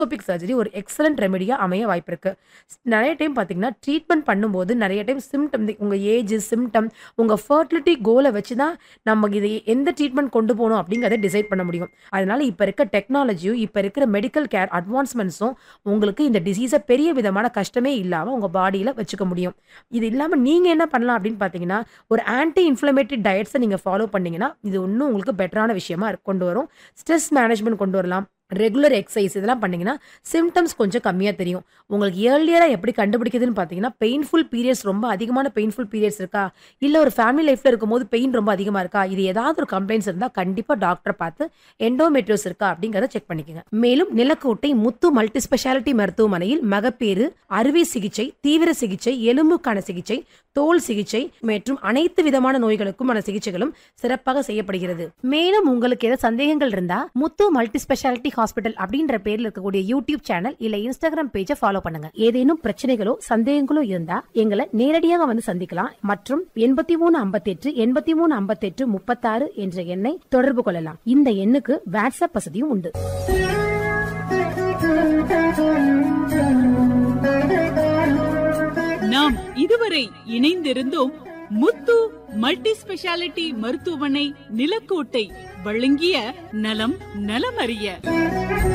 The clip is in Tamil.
எண்டோஸ்கோபிக் சர்ஜரி ஒரு எக்ஸலண்ட் ரெமெடியா அமைய வாய்ப்பு இருக்கு நிறைய டைம் பார்த்தீங்கன்னா ட்ரீட்மெண்ட் பண்ணும்போது நிறைய டைம் சிம்டம் உங்க ஏஜ் சிம்டம் உங்க ஃபர்டிலிட்டி கோலை வச்சு தான் நம்ம இதை எந்த ட்ரீட்மெண்ட் கொண்டு போகணும் அப்படிங்கிறத டிசைட் பண்ண முடியும் அதனால இப்போ இருக்க டெக்னாலஜியும் இப்போ இருக்கிற மெடிக்கல் கேர் அட்வான்ஸ்மெண்ட்ஸும் உங்களுக்கு இந்த டிசீஸை பெரிய விதமான கஷ்டமே இல்லாமல் உங்கள் பாடியில் வச்சுக்க முடியும் இது இல்லாமல் நீங்கள் என்ன பண்ணலாம் அப்படின்னு பார்த்தீங்கன்னா ஒரு ஆன்டி இன்ஃப்ளமேட்டரி டயட்ஸை நீங்கள் ஃபாலோ பண்ணீங்கன்னா இது இன்னும் உங்களுக்கு பெட்டரான விஷயமா இருக்கு- கொண்டு வரும் ஸ்ட்ரெஸ் மேனேஜ்மெண்ட் கொண்டு வரலாம் ரெகுலர் எக்ஸசைஸ் இதெல்லாம் பண்ணீங்கன்னா சிம்டம்ஸ் கொஞ்சம் கம்மியாக தெரியும் உங்களுக்கு இயர்லியராக எப்படி கண்டுபிடிக்குதுன்னு பார்த்தீங்கன்னா பெயின்ஃபுல் பீரியட்ஸ் ரொம்ப அதிகமான பெயின்ஃபுல் பீரியட்ஸ் இருக்கா இல்லை ஒரு ஃபேமிலி லைஃப்பில் இருக்கும்போது பெயின் ரொம்ப அதிகமாக இருக்கா இது ஏதாவது ஒரு கம்ப்ளைண்ட்ஸ் இருந்தால் கண்டிப்பாக டாக்டரை பார்த்து எண்டோமெட்ரியோஸ் இருக்கா அப்படிங்கிறத செக் பண்ணிக்கோங்க மேலும் நிலக்கோட்டை முத்து மல்டி ஸ்பெஷாலிட்டி மருத்துவமனையில் மகப்பேறு அறுவை சிகிச்சை தீவிர சிகிச்சை எலும்புக்கான சிகிச்சை தோல் சிகிச்சை மற்றும் அனைத்து விதமான நோய்களுக்குமான சிகிச்சைகளும் சிறப்பாக செய்யப்படுகிறது மேலும் உங்களுக்கு ஏதாவது சந்தேகங்கள் இருந்தா முத்து மல்டி ஸ்பெஷாலிட்டி ஹாஸ்பிட்டல் அப்படின்ற பேர்ல இருக்கக்கூடிய யூடியூப் சேனல் இல்ல இன்ஸ்டாகிராம் பேஜை ஃபாலோ பண்ணுங்க ஏதேனும் பிரச்சனைகளோ சந்தேகங்களோ இருந்தா எங்களை நேரடியாக வந்து சந்திக்கலாம் மற்றும் எண்பத்தி மூணு ஐம்பத்தெட்டு எண்பத்தி மூணு ஐம்பத்தெட்டு முப்பத்தாறு என்ற எண்ணை தொடர்பு கொள்ளலாம் இந்த எண்ணுக்கு வாட்ஸ்அப் வசதியும் உண்டு நாம் இதுவரை இணைந்திருந்தோம் முத்து மல்டி ஸ்பெஷாலிட்டி மருத்துவமனை நிலக்கோட்டை வழங்கிய நலம் நலமறிய